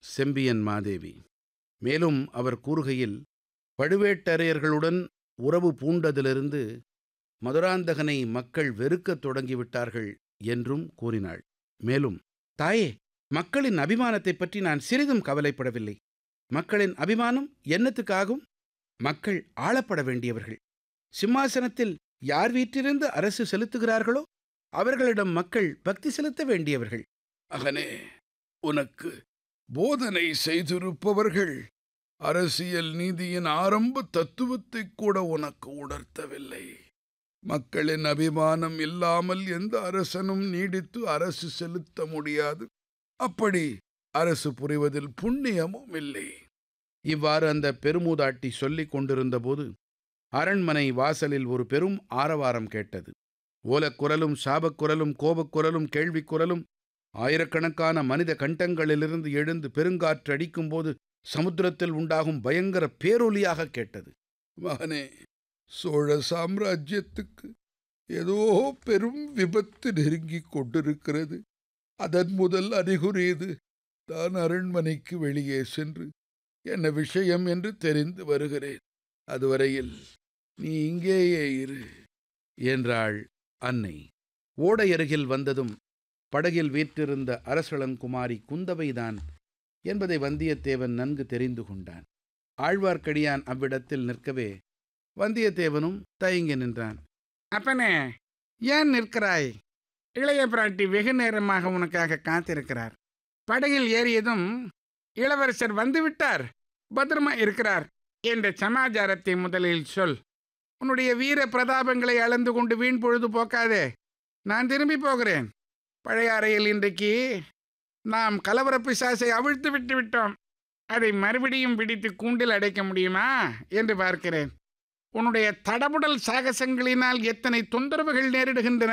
செம்பியன் மாதேவி மேலும் அவர் கூறுகையில் பழுவேட்டரையர்களுடன் உறவு பூண்டதிலிருந்து மதுராந்தகனை மக்கள் வெறுக்கத் தொடங்கிவிட்டார்கள் என்றும் கூறினாள் மேலும் தாயே மக்களின் அபிமானத்தைப் பற்றி நான் சிறிதும் கவலைப்படவில்லை மக்களின் அபிமானம் என்னத்துக்காகும் மக்கள் ஆளப்பட வேண்டியவர்கள் சிம்மாசனத்தில் யார் வீற்றிருந்து அரசு செலுத்துகிறார்களோ அவர்களிடம் மக்கள் பக்தி செலுத்த வேண்டியவர்கள் மகனே உனக்கு போதனை செய்திருப்பவர்கள் அரசியல் நீதியின் ஆரம்ப தத்துவத்தை கூட உனக்கு உணர்த்தவில்லை மக்களின் அபிமானம் இல்லாமல் எந்த அரசனும் நீடித்து அரசு செலுத்த முடியாது அப்படி அரசு புரிவதில் புண்ணியமும் இல்லை இவ்வாறு அந்த பெருமூதாட்டி சொல்லிக் கொண்டிருந்தபோது அரண்மனை வாசலில் ஒரு பெரும் ஆரவாரம் கேட்டது ஓலக்குரலும் சாபக்குரலும் கோபக்குரலும் கேள்விக்குரலும் ஆயிரக்கணக்கான மனித கண்டங்களிலிருந்து எழுந்து பெருங்காற்று அடிக்கும்போது சமுத்திரத்தில் உண்டாகும் பயங்கர பேரொலியாக கேட்டது மகனே சோழ சாம்ராஜ்யத்துக்கு ஏதோ பெரும் விபத்து நெருங்கிக் கொண்டிருக்கிறது அதன் முதல் அறிகுறி இது தான் அரண்மனைக்கு வெளியே சென்று என்ன விஷயம் என்று தெரிந்து வருகிறேன் அதுவரையில் நீ இங்கேயே இரு என்றாள் அன்னை ஓடையருகில் வந்ததும் படகில் வீற்றிருந்த அரசளங்குமாரி குந்தவைதான் என்பதை வந்தியத்தேவன் நன்கு தெரிந்து கொண்டான் ஆழ்வார்க்கடியான் அவ்விடத்தில் நிற்கவே வந்தியத்தேவனும் தயங்கி நின்றான் அப்பனே ஏன் நிற்கிறாய் இளைய பிராட்டி வெகு நேரமாக உனக்காக காத்திருக்கிறார் படகில் ஏறியதும் இளவரசர் வந்துவிட்டார் பத்திரமா இருக்கிறார் என்ற சமாச்சாரத்தை முதலில் சொல் உன்னுடைய வீர பிரதாபங்களை அளந்து கொண்டு வீண் பொழுது போக்காதே நான் திரும்பி போகிறேன் பழைய அறையில் இன்றைக்கு நாம் கலவர பிசாசை அவிழ்த்து விட்டு விட்டோம் அதை மறுபடியும் பிடித்து கூண்டில் அடைக்க முடியுமா என்று பார்க்கிறேன் உன்னுடைய தடபுடல் சாகசங்களினால் எத்தனை தொந்தரவுகள் நேரிடுகின்றன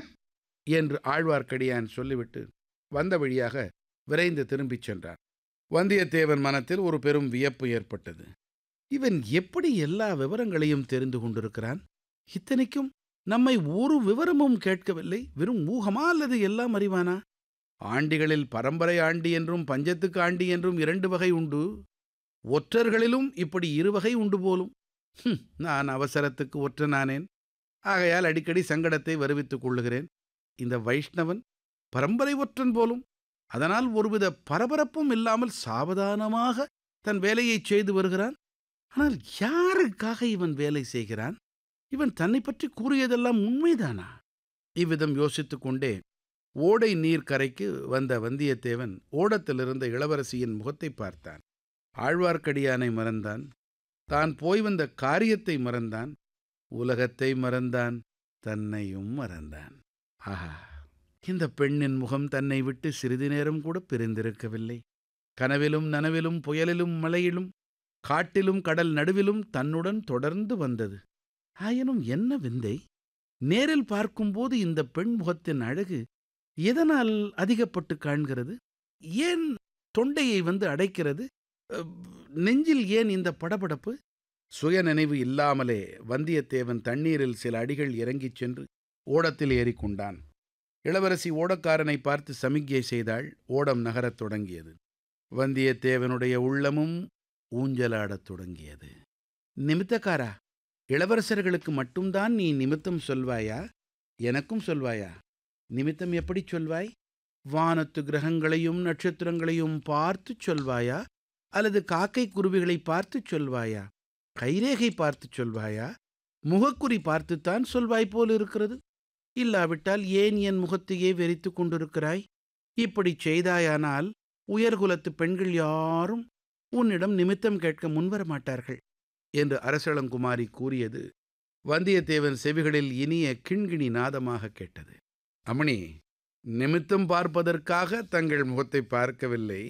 என்று ஆழ்வார்க்கடியான் சொல்லிவிட்டு வந்த வழியாக விரைந்து திரும்பிச் சென்றான் வந்தியத்தேவன் மனத்தில் ஒரு பெரும் வியப்பு ஏற்பட்டது இவன் எப்படி எல்லா விவரங்களையும் தெரிந்து கொண்டிருக்கிறான் இத்தனைக்கும் நம்மை ஒரு விவரமும் கேட்கவில்லை வெறும் ஊகமா அல்லது எல்லாம் அறிவானா ஆண்டிகளில் பரம்பரை ஆண்டி என்றும் பஞ்சத்துக்கு ஆண்டி என்றும் இரண்டு வகை உண்டு ஒற்றர்களிலும் இப்படி இரு வகை உண்டு போலும் ஹும், நான் அவசரத்துக்கு ஒற்றனானேன் ஆகையால் அடிக்கடி சங்கடத்தை வருவித்துக் கொள்ளுகிறேன் இந்த வைஷ்ணவன் பரம்பரை ஒற்றன் போலும் அதனால் ஒருவித பரபரப்பும் இல்லாமல் சாவதானமாக தன் வேலையைச் செய்து வருகிறான் ஆனால் யாருக்காக இவன் வேலை செய்கிறான் இவன் தன்னை பற்றி கூறியதெல்லாம் உண்மைதானா இவ்விதம் யோசித்துக் கொண்டே ஓடை நீர் கரைக்கு வந்த வந்தியத்தேவன் ஓடத்திலிருந்த இளவரசியின் முகத்தை பார்த்தான் ஆழ்வார்க்கடியானை மறந்தான் தான் போய் வந்த காரியத்தை மறந்தான் உலகத்தை மறந்தான் தன்னையும் மறந்தான் ஆஹா இந்த பெண்ணின் முகம் தன்னை விட்டு சிறிது நேரம் கூட பிரிந்திருக்கவில்லை கனவிலும் நனவிலும் புயலிலும் மழையிலும் காட்டிலும் கடல் நடுவிலும் தன்னுடன் தொடர்ந்து வந்தது ஆயினும் என்ன விந்தை நேரில் பார்க்கும்போது இந்த பெண் முகத்தின் அழகு எதனால் அதிகப்பட்டு காண்கிறது ஏன் தொண்டையை வந்து அடைக்கிறது அஹ், நெஞ்சில் ஏன் இந்த படபடப்பு சுயநினைவு இல்லாமலே வந்தியத்தேவன் தண்ணீரில் சில அடிகள் இறங்கிச் சென்று ஓடத்தில் ஏறிக்கொண்டான் இளவரசி ஓடக்காரனை பார்த்து சமிக்ஞை செய்தாள் ஓடம் நகரத் தொடங்கியது வந்தியத்தேவனுடைய உள்ளமும் ஊஞ்சலாடத் தொடங்கியது நிமித்தக்காரா இளவரசர்களுக்கு மட்டும்தான் நீ நிமித்தம் சொல்வாயா எனக்கும் சொல்வாயா நிமித்தம் எப்படி சொல்வாய் வானத்து கிரகங்களையும் நட்சத்திரங்களையும் பார்த்து சொல்வாயா அல்லது காக்கை குருவிகளை பார்த்து சொல்வாயா கைரேகை பார்த்து சொல்வாயா முகக்குறி பார்த்துத்தான் சொல்வாய் போல் இருக்கிறது இல்லாவிட்டால் ஏன் என் முகத்தையே வெறித்து கொண்டிருக்கிறாய் இப்படி செய்தாயானால் உயர்குலத்து பெண்கள் யாரும் உன்னிடம் நிமித்தம் கேட்க முன்வர மாட்டார்கள் என்று அரசளங்குமாரி கூறியது வந்தியத்தேவன் செவிகளில் இனிய கிண்கிணி நாதமாக கேட்டது அமணி நிமித்தம் பார்ப்பதற்காக தங்கள் முகத்தை பார்க்கவில்லை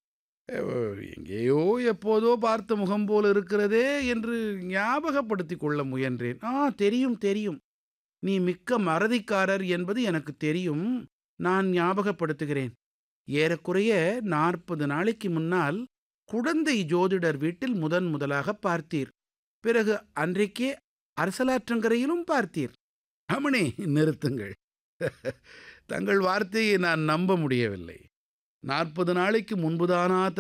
அஹ், எங்கேயோ எப்போதோ பார்த்த முகம் போல் இருக்கிறதே என்று ஞாபகப்படுத்திக் கொள்ள முயன்றேன் ஆ தெரியும் தெரியும் நீ மிக்க மறதிக்காரர் என்பது எனக்கு தெரியும் நான் ஞாபகப்படுத்துகிறேன் ஏறக்குறைய நாற்பது நாளைக்கு முன்னால் குடந்தை ஜோதிடர் வீட்டில் முதன் முதலாக பார்த்தீர் பிறகு அன்றைக்கே அரசலாற்றங்கரையிலும் பார்த்தீர் அமணி நிறுத்துங்கள் தங்கள் வார்த்தையை நான் நம்ப முடியவில்லை நாற்பது நாளைக்கு முன்புதானா